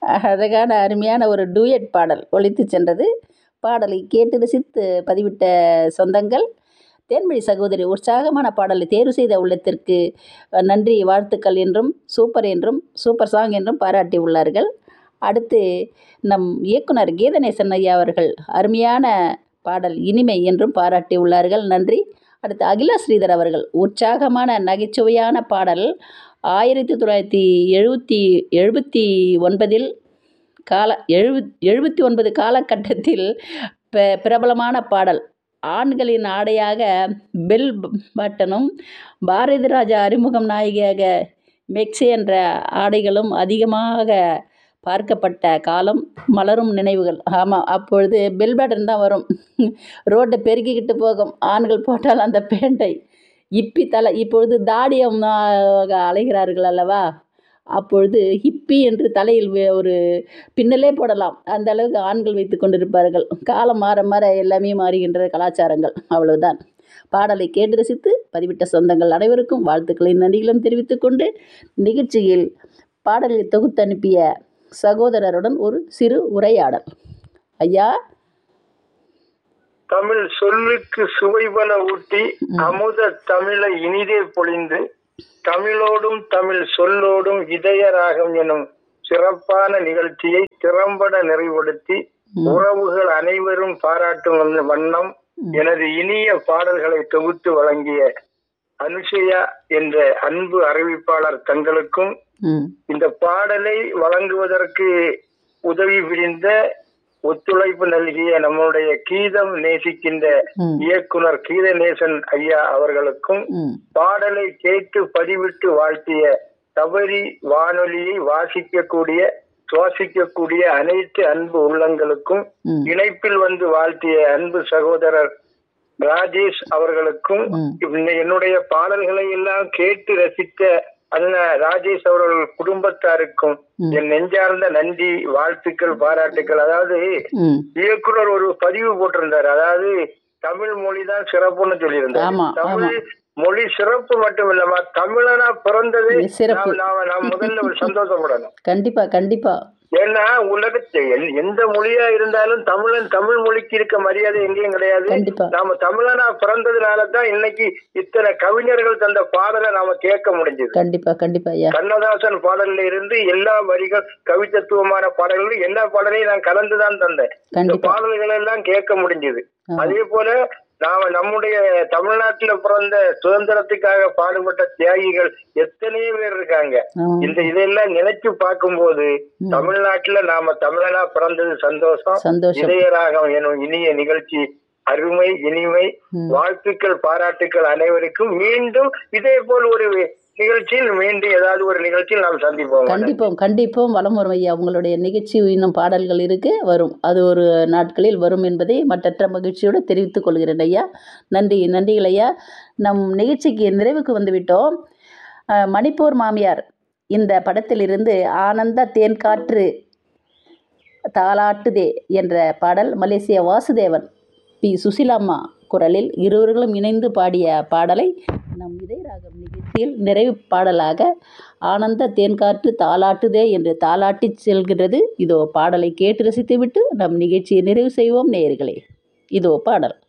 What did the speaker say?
அழகான அருமையான ஒரு டூயட் பாடல் ஒலித்து சென்றது பாடலை கேட்டு ரசித்து பதிவிட்ட சொந்தங்கள் தேன்மொழி சகோதரி உற்சாகமான பாடலை தேர்வு செய்த உள்ளத்திற்கு நன்றி வாழ்த்துக்கள் என்றும் சூப்பர் என்றும் சூப்பர் சாங் என்றும் பாராட்டி உள்ளார்கள் அடுத்து நம் இயக்குனர் கீதநேசன் ஐயா அவர்கள் அருமையான பாடல் இனிமை என்றும் பாராட்டி உள்ளார்கள் நன்றி அடுத்து அகிலா ஸ்ரீதர் அவர்கள் உற்சாகமான நகைச்சுவையான பாடல் ஆயிரத்தி தொள்ளாயிரத்தி எழுபத்தி எழுபத்தி ஒன்பதில் கால எழுப எழுபத்தி ஒன்பது காலகட்டத்தில் பெ பிரபலமான பாடல் ஆண்களின் ஆடையாக பெல் பட்டனும் பாரதி ராஜா அறிமுகம் நாயகியாக மெக்ஸி என்ற ஆடைகளும் அதிகமாக பார்க்கப்பட்ட காலம் மலரும் நினைவுகள் ஆமாம் அப்பொழுது பெல் பட்டன் தான் வரும் ரோட்டை பெருக்கிக்கிட்டு போகும் ஆண்கள் போட்டால் அந்த பேண்டை இப்பி தலை இப்பொழுது தாடியம் அலைகிறார்கள் அல்லவா அப்பொழுது ஹிப்பி என்று தலையில் ஒரு பின்னலே போடலாம் அந்த அளவுக்கு ஆண்கள் வைத்து கொண்டிருப்பார்கள் காலம் மாற மாற எல்லாமே மாறுகின்ற கலாச்சாரங்கள் அவ்வளவுதான் பாடலை கேட்டு ரசித்து பதிவிட்ட சொந்தங்கள் அனைவருக்கும் வாழ்த்துக்களை நன்றிகளும் தெரிவித்துக் கொண்டு நிகழ்ச்சியில் பாடலை தொகுத்து அனுப்பிய சகோதரருடன் ஒரு சிறு உரையாடல் ஐயா தமிழ் சொல்லுக்கு சுவைபல ஊட்டி அமுத தமிழை இனிதே பொழிந்து தமிழோடும் தமிழ் சொல்லோடும் இதய ராகம் எனும் சிறப்பான நிகழ்ச்சியை திறம்பட நிறைவுபடுத்தி உறவுகள் அனைவரும் பாராட்டும் அந்த வண்ணம் எனது இனிய பாடல்களை தொகுத்து வழங்கிய அனுஷயா என்ற அன்பு அறிவிப்பாளர் தங்களுக்கும் இந்த பாடலை வழங்குவதற்கு உதவி புரிந்த ஒத்துழைப்பு நல்கிய நம்முடைய கீதம் நேசிக்கின்ற இயக்குனர் கீதநேசன் ஐயா அவர்களுக்கும் பாடலை கேட்டு பதிவிட்டு வாழ்த்திய தவறி வானொலியை வாசிக்கக்கூடிய சுவாசிக்கக்கூடிய அனைத்து அன்பு உள்ளங்களுக்கும் இணைப்பில் வந்து வாழ்த்திய அன்பு சகோதரர் ராஜேஷ் அவர்களுக்கும் என்னுடைய பாடல்களை எல்லாம் கேட்டு ரசித்த அண்ணா ராஜேஷ் அவர்கள் குடும்பத்தாருக்கும் என் நெஞ்சார்ந்த நன்றி வாழ்த்துக்கள் பாராட்டுக்கள் அதாவது இயக்குனர் ஒரு பதிவு போட்டிருந்தார் அதாவது தமிழ் மொழி தான் சிறப்புன்னு சொல்லியிருந்தார் தமிழ் மொழி சிறப்பு மட்டும் இல்லம்மா தமிழனா பிறந்தது நாம் முதல்ல ஒரு சந்தோஷப்படணும் கண்டிப்பா கண்டிப்பா ஏன்னா உலகத்தில் எந்த மொழியா இருந்தாலும் தமிழன் தமிழ் மொழிக்கு இருக்க மரியாதை எங்கேயும் கிடையாது நாம தமிழனா பிறந்ததுனாலதான் இன்னைக்கு இத்தனை கவிஞர்கள் தந்த பாடலை நாம கேட்க முடிஞ்சது கண்டிப்பா கண்டிப்பா கண்ணதாசன் பாடல்ல இருந்து எல்லா வரிகள் கவித்தத்துவமான பாடல்களும் எல்லா பாடலையும் நான் கலந்துதான் தந்தேன் பாடல்கள் எல்லாம் கேட்க முடிஞ்சது அதே போல நாம நம்முடைய தமிழ்நாட்டுல பிறந்த சுதந்திரத்துக்காக பாடுபட்ட தியாகிகள் எத்தனையோ பேர் இருக்காங்க இந்த இதெல்லாம் நினைச்சு பார்க்கும்போது தமிழ்நாட்டுல நாம தமிழனா பிறந்தது சந்தோஷம் இதயராகம் எனும் இனிய நிகழ்ச்சி அருமை இனிமை வாழ்த்துக்கள் பாராட்டுக்கள் அனைவருக்கும் மீண்டும் இதே போல் ஒரு நிகழ்ச்சியில் மீண்டும் ஏதாவது ஒரு நிகழ்ச்சியில் நாம் சந்திப்போம் கண்டிப்போம் கண்டிப்போம் வளம் வரும் ஐயா உங்களுடைய நிகழ்ச்சி இன்னும் பாடல்கள் இருக்கு வரும் அது ஒரு நாட்களில் வரும் என்பதை மற்றற்ற மகிழ்ச்சியோடு தெரிவித்துக் கொள்கிறேன் ஐயா நன்றி நன்றிகள் ஐயா நம் நிகழ்ச்சிக்கு நிறைவுக்கு வந்துவிட்டோம் மணிப்பூர் மாமியார் இந்த படத்திலிருந்து ஆனந்த தேன்காற்று தாலாட்டுதே என்ற பாடல் மலேசிய வாசுதேவன் பி சுசிலாம்மா குரலில் இருவர்களும் இணைந்து பாடிய பாடலை நம் இதயராகம் நிகழ்ச்சியில் நிறைவு பாடலாக ஆனந்த தேன்காற்று தாலாட்டுதே என்று தாலாட்டி செல்கிறது இதோ பாடலை கேட்டு ரசித்துவிட்டு நம் நிகழ்ச்சியை நிறைவு செய்வோம் நேயர்களே இதோ பாடல்